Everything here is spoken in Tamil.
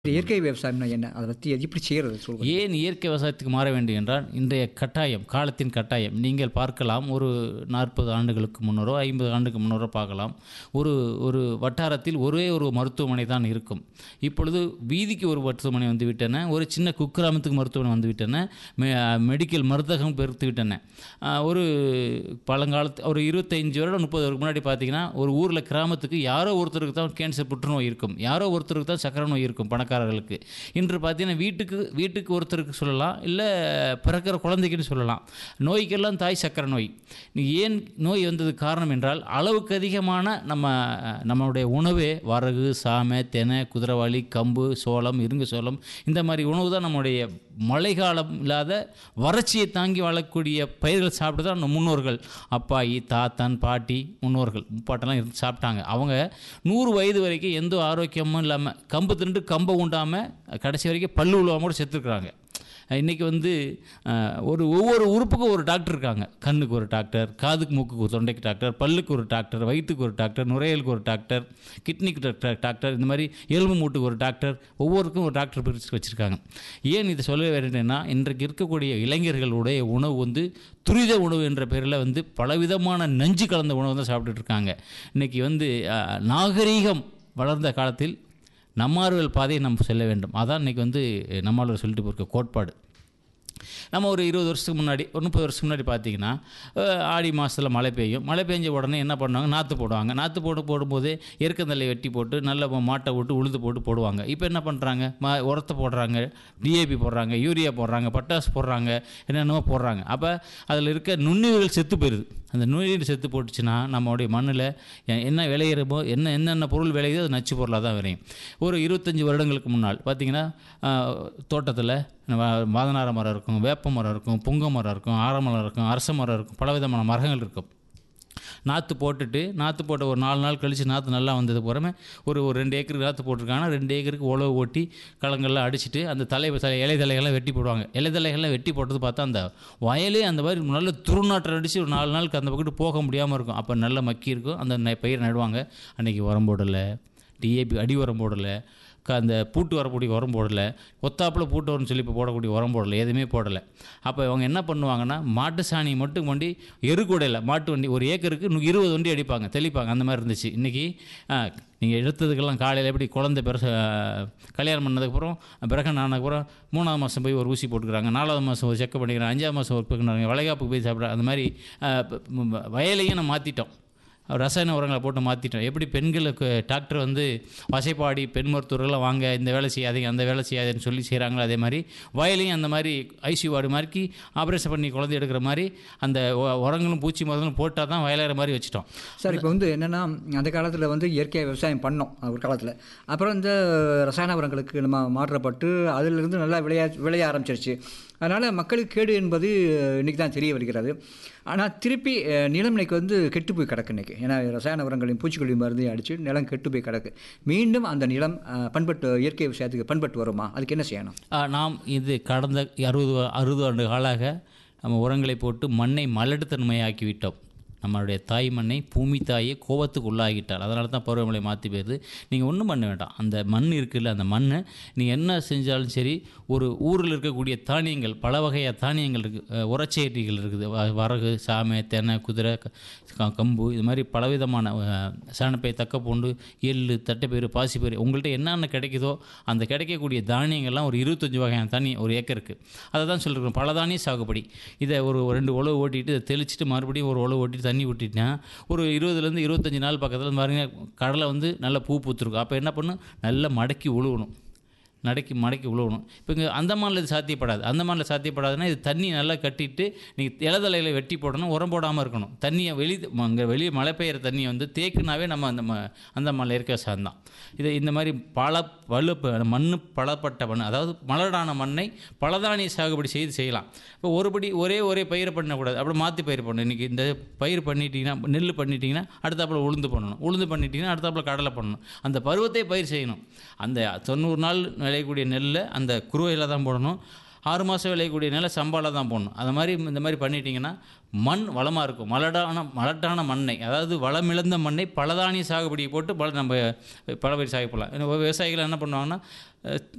இயற்கை விவசாயம்னா என்ன அதை பற்றி எப்படி செய்கிறது சொல்லுங்கள் ஏன் இயற்கை விவசாயத்துக்கு மாற வேண்டும் என்றால் இன்றைய கட்டாயம் காலத்தின் கட்டாயம் நீங்கள் பார்க்கலாம் ஒரு நாற்பது ஆண்டுகளுக்கு முன்னரோ ஐம்பது ஆண்டுக்கு முன்னரோ பார்க்கலாம் ஒரு ஒரு வட்டாரத்தில் ஒரே ஒரு மருத்துவமனை தான் இருக்கும் இப்பொழுது வீதிக்கு ஒரு மருத்துவமனை வந்து விட்டன ஒரு சின்ன குக்கிராமத்துக்கு மருத்துவமனை வந்து விட்டன மெ- மெடிக்கல் மருந்தகம் பெருத்து விட்டன ஆஹ், ஒரு பழங்காலத்து ஒரு இருபத்தைஞ்சு வருடம் முப்பது வருடம் முன்னாடி பார்த்தீங்கன்னா ஒரு ஊரில் கிராமத்துக்கு யாரோ ஒருத்தருக்கு தான் கேன்சர் புற்றுநோய் இருக்கும் யாரோ ஒருத்தருக்கு தான் சக்கரை நோய் இருக்கும் பணக்காரர்களுக்கு இன்று பார்த்தீங்கன்னா வீட்டுக்கு வீட்டுக்கு ஒருத்தருக்கு சொல்லலாம் இல்லை பிறக்கிற குழந்தைக்குன்னு சொல்லலாம் நோய்க்கெல்லாம் தாய் சக்கரை நோய் நீ ஏன் நோய் வந்தது காரணம் என்றால் அளவுக்கு அதிகமான நம்ம நம்மளுடைய உணவே வரகு சாமை தெனை குதிரவாளி கம்பு சோளம் இருங்கு சோளம் இந்த மாதிரி உணவு தான் நம்முடைய மழைக்காலம் இல்லாத வறட்சியை தாங்கி வாழக்கூடிய பயிர்கள் சாப்பிட்டு தான் நம்ம முன்னோர்கள் அப்பாயி தாத்தன் பாட்டி முன்னோர்கள் முப்பாட்டெல்லாம் இருந்து சாப்பிட்டாங்க அவங்க நூறு வயது வரைக்கும் எந்த ஆரோக்கியமும் இல்லாமல் கம்பு தின்று கம்பை உண்டாமல் கடைசி வரைக்கும் பல்லு உழுவாம கூட செத்துருக்குறாங்க இன்றைக்கி வந்து அஹ், ஒரு ஒவ்வொரு உறுப்புக்கும் ஒரு டாக்டர் இருக்காங்க கண்ணுக்கு ஒரு டாக்டர் காதுக்கு மூக்குக்கு ஒரு தொண்டைக்கு டாக்டர் பல்லுக்கு ஒரு டாக்டர் வயிற்றுக்கு ஒரு டாக்டர் நுரையீரலுக்கு ஒரு டாக்டர் கிட்னிக்கு டாக்டர் டாக்டர் இந்த மாதிரி எலும்பு மூட்டுக்கு ஒரு டாக்டர் ஒவ்வொருக்கும் ஒரு டாக்டர் பிரித்து வச்சுருக்காங்க ஏன் இதை சொல்ல வேண்டியதுன்னா இன்றைக்கு இருக்கக்கூடிய இளைஞர்களுடைய உணவு வந்து துரித உணவு என்ற பேரில் வந்து பலவிதமான நஞ்சு கலந்த உணவு தான் சாப்பிட்டுட்டு இருக்காங்க இன்றைக்கி வந்து அஹ், நாகரீகம் வளர்ந்த காலத்தில் நம்மார்வல் பாதையை நம்ம செல்ல வேண்டும் அதான் இன்றைக்கி வந்து நம்மாழ்வார் சொல்லிட்டு போயிருக்க கோட்பாடு நம்ம ஒரு இருபது வருஷத்துக்கு முன்னாடி ஒரு முப்பது வருஷத்துக்கு முன்னாடி பார்த்தீங்கன்னா அஹ், ஆடி மாதத்தில் மழை பெய்யும் மழை பெஞ்ச உடனே என்ன பண்ணுவாங்க நாற்று போடுவாங்க நாற்று போட்டு போடும்போது எருக்கந்தலை வெட்டி போட்டு நல்ல மாட்டை விட்டு உழுது போட்டு போடுவாங்க இப்போ என்ன பண்ணுறாங்க ம உரத்தை போடுறாங்க டிஏபி போடுறாங்க யூரியா போடுறாங்க பட்டாசு போடுறாங்க என்னென்னமோ போடுறாங்க அப்போ அதில் இருக்க நுண்ணுயிர்கள் செத்து போயிடுது அந்த நுண்ணுயிர் செத்து போட்டுச்சுன்னா நம்மளுடைய மண்ணில் என்ன விளையிறமோ என்ன என்னென்ன பொருள் விளையுதோ அது நச்சு பொருளாக தான் விளையும் ஒரு இருபத்தஞ்சி வருடங்களுக்கு முன்னால் பார்த்தீங்கன்னா தோட்டத்தில் மாதனார மரம் இருக்கும் வேப்ப மரம் இருக்கும் புங்க மரம் இருக்கும் ஆரமரம் இருக்கும் அரச மரம் இருக்கும் பலவிதமான மரங்கள் இருக்கும் நாற்று போட்டுட்டு நாற்று போட்ட ஒரு நாலு நாள் கழித்து நாற்று நல்லா வந்தது புறமே ஒரு ஒரு ரெண்டு ஏக்கருக்கு நாற்று போட்டிருக்காங்கன்னா ரெண்டு ஏக்கருக்கு உழவு ஓட்டி களங்கள்லாம் அடிச்சுட்டு அந்த தலை தலை இலை தலைகள்லாம் வெட்டி போடுவாங்க இலை தலைகள்லாம் வெட்டி போட்டது பார்த்தா அந்த வயலே அந்த மாதிரி நல்ல துருநாற்றம் அடித்து ஒரு நாலு நாளுக்கு அந்த பக்கத்து போக முடியாமல் இருக்கும் அப்போ நல்ல மக்கி இருக்கும் அந்த நெ- பயிர் நடுவாங்க அன்றைக்கி உரம் போடலை டிஏபி அடி உரம் போடலை க அந்த பூட்டு வரக்கூடிய உரம் போடலை ஒத்தாப்பில் பூட்டு வரும்னு சொல்லி இப்போ போடக்கூடிய உரம் போடலை எதுவுமே போடலை அப்போ இவங்க என்ன பண்ணுவாங்கன்னா மாட்டு சாணி மட்டும் கொண்டு எருக்கூடையில் மாட்டு வண்டி ஒரு ஏக்கருக்கு நு- இருபது வண்டி அடிப்பாங்க தெளிப்பாங்க அந்த மாதிரி இருந்துச்சு இன்றைக்கி நீங்கள் எடுத்ததுக்கெல்லாம் காலையில் எப்படி குழந்தை பெருச கல்யாணம் பண்ணதுக்கப்புறம் பிறகு ஆனதுக்கப்புறம் மூணாவது மாதம் போய் ஒரு ஊசி போட்டுக்கிறாங்க நாலாவது மாதம் ஒரு செக்கப் பண்ணிக்கிறாங்க அஞ்சாவது மாதம் ஒரு பண்ணுறாங்க வளைகாப்புக்கு போய் சாப்பிட்றாங்க அந்த மாதிரி அஹ், ப- ம- வயலையும் நம்ம மாற்றிட்டோம் ரசாயன உரங்களை போட்டு மாற்றிட்டோம் எப்படி பெண்களுக்கு டாக்டர் வந்து வசைப்பாடி பெண் மருத்துவர்கள்லாம் வாங்க இந்த வேலை செய்யாதீங்க அந்த வேலை செய்யாதேன்னு சொல்லி செய்கிறாங்களோ அதே மாதிரி வயலையும் அந்த மாதிரி ஐசியூ வார்டு மாதிரி ஆப்ரேஷன் பண்ணி குழந்தை எடுக்கிற மாதிரி அந்த உ- உரங்களும் பூச்சி மருந்தும் போட்டால் தான் வயலுற மாதிரி வச்சுட்டோம் சார் இப்போ வந்து என்னென்னா அந்த காலத்தில் வந்து இயற்கை விவசாயம் பண்ணோம் ஒரு காலத்தில் அப்புறம் இந்த ரசாயன உரங்களுக்கு நம்ம மாற்றப்பட்டு அதிலிருந்து நல்லா விளையா விளைய ஆரம்பிச்சிருச்சு அதனால் மக்களுக்கு கேடு என்பது இன்றைக்கி தான் தெரிய வருகிறது ஆனால் திருப்பி அஹ், நிலம் இன்னைக்கு வந்து கெட்டு போய் கிடக்கு இன்றைக்கி ஏன்னா ரசாயன உரங்களையும் பூச்சிக்கொல்லி மருந்தையும் அடித்து நிலம் கெட்டு போய் கிடக்கு மீண்டும் அந்த நிலம் அஹ், பண்பட்டு இயற்கை விவசாயத்துக்கு பண்பட்டு வருமா அதுக்கு என்ன செய்யணும் ஆ, நாம் இது கடந்த அறுபது அறுபது ஆண்டு காலாக நம்ம உரங்களை போட்டு மண்ணை மலட்டுத்தன்மையாக்கி விட்டோம் நம்மளுடைய தாய் மண்ணை பூமி தாயை கோபத்துக்கு உள்ளாகிட்டால் அதனால தான் பருவமழை மாற்றி போயிருது நீங்கள் ஒன்றும் பண்ண வேண்டாம் அந்த மண் இருக்குல்ல அந்த மண்ணை நீங்கள் என்ன செஞ்சாலும் சரி ஒரு ஊரில் இருக்கக்கூடிய தானியங்கள் பல வகையான தானியங்கள் இருக்குது உரச்சேரிகள் இருக்குது வ- வரகு சாமை தெனை குதிரை க- க- கம்பு இது மாதிரி பலவிதமான அஹ், சாணப்பை தக்கப்பூண்டு எள்ளு தட்டைப்பயிறு பாசிப்பயிறு உங்கள்கிட்ட என்னென்ன கிடைக்குதோ அந்த கிடைக்கக்கூடிய தானியங்கள்லாம் ஒரு இருபத்தஞ்சி வகையான தானியம் ஒரு ஏக்கருக்கு அதை தான் சொல்லிருக்கோம் பல தானிய சாகுபடி இதை ஒரு ரெண்டு உழவு ஓட்டிட்டு இதை தெளிச்சிட்டு மறுபடியும் ஒரு உழவு ஓட்டிட்டு தண்ணி விட்டுட்டா ஒரு இருபதுலேருந்து இருபத்தஞ்சி நாள் பக்கத்தில் பாருங்க கடலை வந்து நல்லா பூ பூத்துருக்கும் அப்போ என்ன பண்ணும் நல்லா மடக்கி உழுவணும் நடக்கி மடக்கி உழுவணும் இப்போ இங்கே அந்தமானில் இது சாத்தியப்படாது அந்தமானில் சாத்தியப்படாதுன்னா இது தண்ணி நல்லா கட்டிட்டு நீங்கள் இலதலையில் வெட்டி போடணும் உரம் போடாமல் இருக்கணும் தண்ணியை வெளி அங்கே வெளியே மழை பெய்கிற தண்ணியை வந்து தேக்குனாவே நம்ம அந்த ம அந்தமானில் இருக்க சார்ந்தான் இது இந்த மாதிரி பல வலு மண் பலப்பட்ட மண் அதாவது மலடான மண்ணை பலதானிய சாகுபடி செய்து செய்யலாம் இப்போ ஒருபடி ஒரே ஒரே பயிரை பண்ணக்கூடாது அப்படி மாற்றி பயிர் பண்ணணும் இன்றைக்கி இந்த பயிர் பண்ணிட்டீங்கன்னா நெல் பண்ணிட்டீங்கன்னா அடுத்தாப்புல உளுந்து பண்ணணும் உளுந்து பண்ணிட்டீங்கன்னா அடுத்தாப்புல கடலை பண்ணணும் அந்த பருவத்தை பயிர் செய்யணும் அந்த தொண்ணூறு நாள் விளையக்கூடிய நெல்லை அந்த குருவையில் தான் போடணும் ஆறு மாதம் விளையக்கூடிய நெல்லை சம்பாவில் தான் போடணும் அது மாதிரி இந்த மாதிரி பண்ணிட்டீங்கன்னா மண் வளமாக இருக்கும் மலடான மலட்டான மண்ணை அதாவது வளமிழந்த மண்ணை பலதானிய சாகுபடி போட்டு பல நம்ம பல பயிர் சாகுபடலாம் விவசாயிகள் என்ன பண்ணுவாங்கன்னா அஹ்,